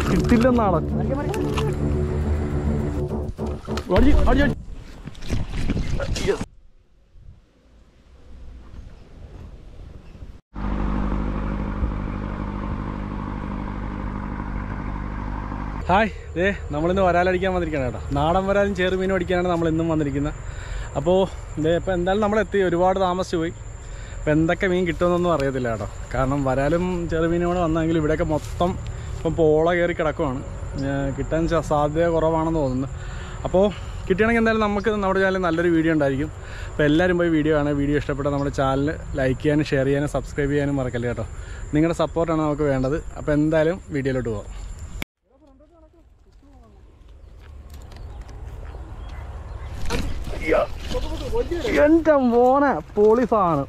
കിട്ടില്ലെന്നാണ് അടി അടി അടി Yes. ഹായ് ദേ നമ്മളിന്ന് വരാലടിക്കാൻ വന്നിരിക്കുകയാണ് കേട്ടോ നാടൻ വരാലും ചെറുമീനും അടിക്കാനാണ് നമ്മൾ ഇന്നും വന്നിരിക്കുന്നത് അപ്പോൾ ദേ ഇപ്പോൾ എന്തായാലും നമ്മളെത്തി ഒരുപാട് താമസിച്ച് പോയി അപ്പോൾ എന്തൊക്കെ മീൻ കിട്ടുമെന്നൊന്നും അറിയത്തില്ല കേട്ടോ കാരണം വരാലും ചെറുമീനും കൂടെ വന്നെങ്കിൽ ഇവിടെയൊക്കെ മൊത്തം ഇപ്പം പോള കയറി കിടക്കുവാണ് ഏർ കിട്ടാൻ ച- സാധ്യത കുറവാണെന്ന് തോന്നുന്നു അപ്പോൾ കിട്ടുകയാണെങ്കിൽ എന്തായാലും നമുക്ക് നമ്മുടെ ചാനലിൽ നല്ലൊരു വീഡിയോ ഉണ്ടായിരിക്കും അപ്പോൾ എല്ലാവരും പോയി വീഡിയോ കാണുക വീഡിയോ ഇഷ്ടപ്പെട്ട നമ്മുടെ ചാനൽ ലൈക്ക് ചെയ്യാനും ഷെയർ ചെയ്യാനും സബ്സ്ക്രൈബ് ചെയ്യാനും മറക്കല്ലേ കേട്ടോ നിങ്ങളുടെ സപ്പോർട്ടാണ് നമുക്ക് വേണ്ടത് അപ്പോൾ എന്തായാലും വീഡിയോയിലോട്ട് പോകാം എന്റെ മോനെ പോളിസാണ്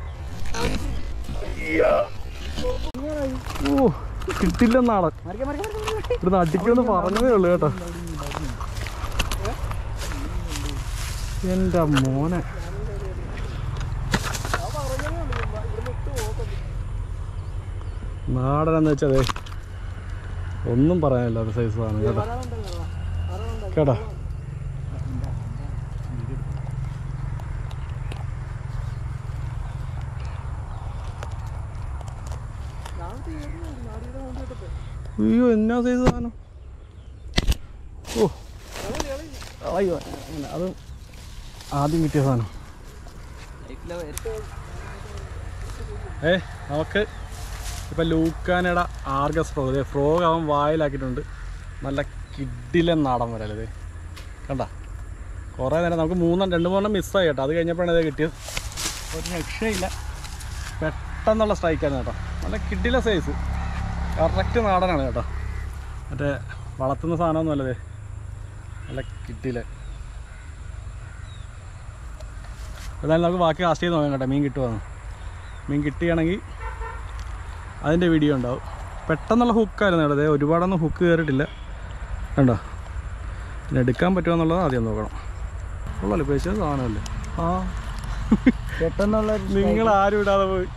ഓ കിട്ടില്ലെന്നാണ് ഇവിടുന്ന് അടിക്കുമെന്ന് പറഞ്ഞതേ ഉള്ളു കേട്ടോ എന്റെ മോനെ നാടനെന്ന് വെച്ചതേ ഒന്നും പറയാനില്ലാത്ത സൈസ് ആണ് കേട്ടോ കേട്ടോ അയ്യോ എന്നാ സൈസ് സാധനം ഓ അയ്യോ അങ്ങനെ അത് ആദ്യം കിട്ടിയ സാധനം ഏ നമുക്ക് ഇപ്പം ലൂക്കാനയുടെ ആർഗസ് ഫ്രോഗ് ഇതേ ഫ്രോഗ് അവൻ വായിലാക്കിയിട്ടുണ്ട് നല്ല കിഡിലെ നാടൻ വരല്ലേ കണ്ട കുറേ നേരം നമുക്ക് മൂന്നെണ്ണം രണ്ട് മൂന്നെണ്ണം മിസ്സായി കേട്ടോ അത് കഴിഞ്ഞപ്പോഴാണ് ഇത് കിട്ടിയത് ഒരു രക്ഷയില്ല പെട്ടെന്നുള്ള സ്ട്രൈക്കാണ് കേട്ടോ നല്ല കിഡിലെ സൈസ് കറക്റ്റ് നാടനാണ് കേട്ടോ മറ്റേ വളർത്തുന്ന സാധനമൊന്നും അല്ലതേ നല്ല കിട്ടിയില്ല എന്നാലും നമുക്ക് ബാക്കി കാസ്റ്റ് ചെയ്ത് നോക്കാം കേട്ടോ മീൻ കിട്ടുമെന്ന് മീൻ കിട്ടുകയാണെങ്കിൽ അതിൻ്റെ വീഡിയോ ഉണ്ടാവും പെട്ടെന്നുള്ള ഹുക്കായിരുന്നു കേട്ടോ അതേ ഒരുപാടൊന്നും ഹുക്ക് കയറിയിട്ടില്ല കണ്ടോ പിന്നെ എടുക്കാൻ പറ്റുമോ എന്നുള്ളത് ആദ്യം നോക്കണം ഉള്ളല്ലോ പൈസ സാധനമല്ലേ ആ പെട്ടെന്നുള്ള നിങ്ങൾ ആരും ഇടാതെ പോയി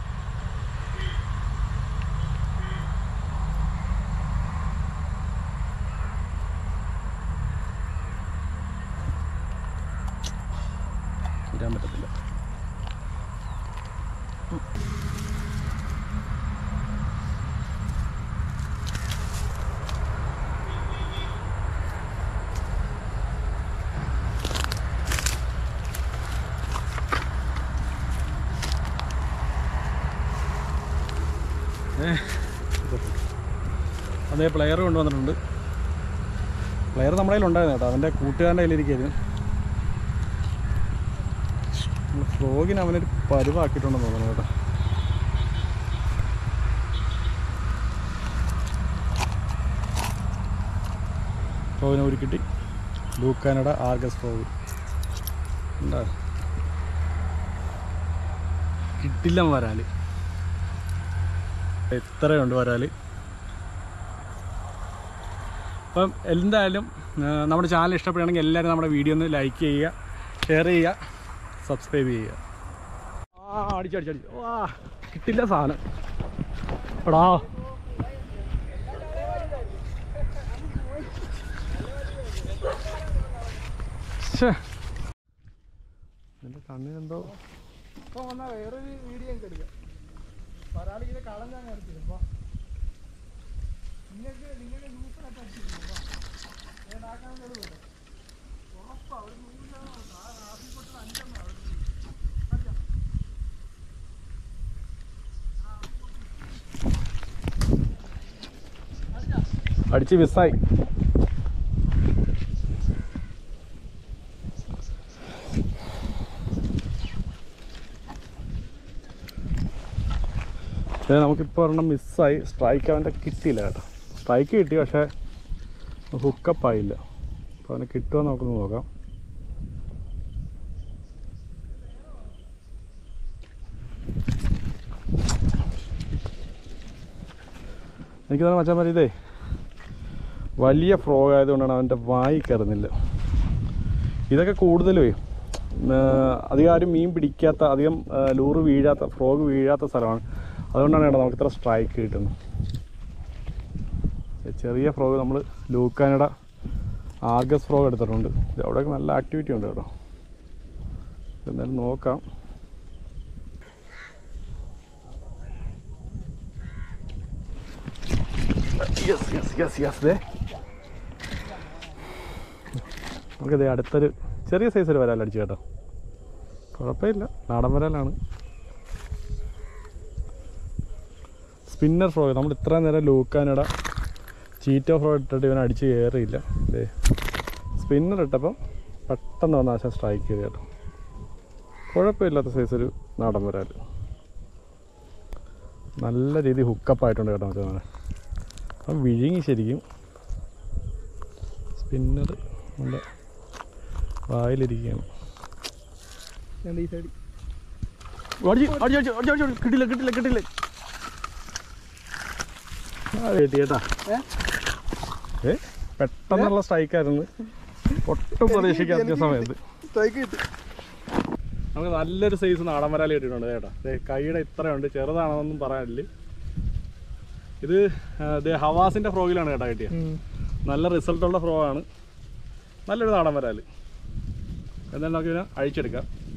ഇടാൻ പറ്റത്തില്ല അതേ പ്ലെയർ കൊണ്ടുവന്നിട്ടുണ്ട് പ്ലെയർ നമ്മുടെ കയ്യിലുണ്ടായിരുന്നു കേട്ടോ അവൻ്റെ കൂട്ടുകാരൻ്റെ കയ്യിലിരിക്കുന്നു ഫ്രോഗിന് അവനൊരു പരുവാക്കിയിട്ടുണ്ടെന്ന് തോന്നുന്നു കേട്ടോ ഫ്രോഗിനെ ഒരു കിട്ടി ലൂക്കാനയുടെ ആർഗസ് ഫ്രോഗ് എന്താ കിട്ടില്ല വരാല് എത്രയുണ്ട് വരാല് അപ്പം എന്തായാലും ആ, നമ്മുടെ ചാനൽ ഇഷ്ടപ്പെടുകയാണെങ്കിൽ എല്ലാവരും നമ്മുടെ വീഡിയോ ഒന്ന് ലൈക്ക് ചെയ്യുക ഷെയർ ചെയ്യുക സബ്സ്ക്രൈബ് ചെയ്യുക ആ അടിച്ചടിച്ചടിച്ച് വാ കിട്ടില്ല സാധനം എടാ ശ്ശേ. നിന്റെ കണ്ണിനെന്തോ ഇപ്പൊ വന്നാ വേറൊരു വീഡിയോ ഒക്കെ എടുക്കാം ഒരാളിങ്ങനെ കളം ഞാൻ എടുത്തിരുമ്പോ നിങ്ങൾക്ക് നിങ്ങൾക്ക് ന്യൂസിലൊക്കെ അടിച്ചിരുന്നു ഉറപ്പാ ഒരു നൂറിലാണ് ആദ്യം തൊട്ട് അഞ്ചെണ്ണം അവിടെ അടിച്ച് മിസ്സായി ഏ, നമുക്കിപ്പോൾ ഒരെണ്ണം മിസ്സായി സ്ട്രൈക്ക് അവൻ്റെ കിട്ടിയില്ല കേട്ടോ സ്ട്രൈക്ക് കിട്ടി പക്ഷേ ഹുക്കപ്പ് ആയില്ല അപ്പോൾ അവനെ കിട്ടുമോ നമുക്കൊന്ന് നോക്കാം എനിക്ക് തന്നെ മച്ചാൻ പറയും ഇതേ വലിയ ഫ്രോഗ് ആയതുകൊണ്ടാണ് അവൻ്റെ വായി കയറുന്നില്ല ഇതൊക്കെ കൂടുതലുമേ അധികം ആരും മീൻ പിടിക്കാത്ത അധികം ആ, ലൂറ് വീഴാത്ത ഫ്രോഗ് വീഴാത്ത സ്ഥലമാണ് അതുകൊണ്ടാണ് കേട്ടോ നമുക്ക് ഇത്ര സ്ട്രൈക്ക് കിട്ടുന്നത് ചെറിയ ഫ്രോഗ് നമ്മൾ ലൂക്കാനയുടെ ആഗസ് ഫ്രോഗ് എടുത്തിട്ടുണ്ട് ഇത് അവിടെയൊക്കെ നല്ല ആക്ടിവിറ്റി ഉണ്ട് കേട്ടോ എന്തായാലും നോക്കാം യെസ് യെസ് യെസ് യെസ് ദേ നമുക്കിത് അടുത്തൊരു ചെറിയ സൈസ് ഒരു വരാൽ അടിച്ചു കേട്ടോ കുഴപ്പമില്ല നാടൻ വരാലാണ് സ്പിന്നർ ഫ്രോ നമ്മൾ ഇത്രയും നേരം ലൂക്കാനിട ചീറ്റോ ഫ്രോ ഇട്ടിട്ട് ഇവൻ അടിച്ച് കയറിയില്ല ദേ സ്പിന്നർ ഇട്ടപ്പം പെട്ടെന്ന് വന്ന ആശാൻ സ്ട്രൈക്ക് ചെയ്ത് കേട്ടോ കുഴപ്പമില്ലാത്ത സൈസ് ഒരു നാടൻ വരാൽ നല്ല രീതിയിൽ ഹുക്കപ്പ് ആയിട്ടുണ്ട് കേട്ടോ മറ്റേ അപ്പം വിഴുങ്ങി ശരിക്കും സ്പിന്നർ നല്ല വായിലിരിക്കുകയാണ് ഞാൻ ഈ സൈഡ് അടിച്ച്, അടിച്ച്, അടിച്ച്, അടിച്ച്, അടിച്ച്, അടിച്ച്. കിട്ടില്ല കിട്ടില്ല കിട്ടില്ല ആ, കിട്ടി കേട്ടാ ഏ പെട്ടെന്നുള്ള സ്ട്രൈക്കായിരുന്നു ഒട്ടും പ്രതീക്ഷിക്കാത്ത സമയത്ത് സ്ട്രൈക്ക് കിട്ടി നമുക്ക് നല്ലൊരു സൈസ് നാടൻ വരാൽ കിട്ടിയിട്ടുണ്ട് കേട്ടോ ദേ കൈയുടെ ഇത്രയുണ്ട് ചെറുതാണെന്നൊന്നും പറയാനില്ല ഇത് ആ, ദേ ഹവാസിന്റെ ഫ്രോഗിലാണ് കേട്ടോ കിട്ടിയത് നല്ല റിസൾട്ടുള്ള ഫ്രോ ആണ് നല്ലൊരു നാടൻ വരാൽ എന്തായാലും നമുക്ക് ഇതിനെ അഴിച്ചെടുക്കാം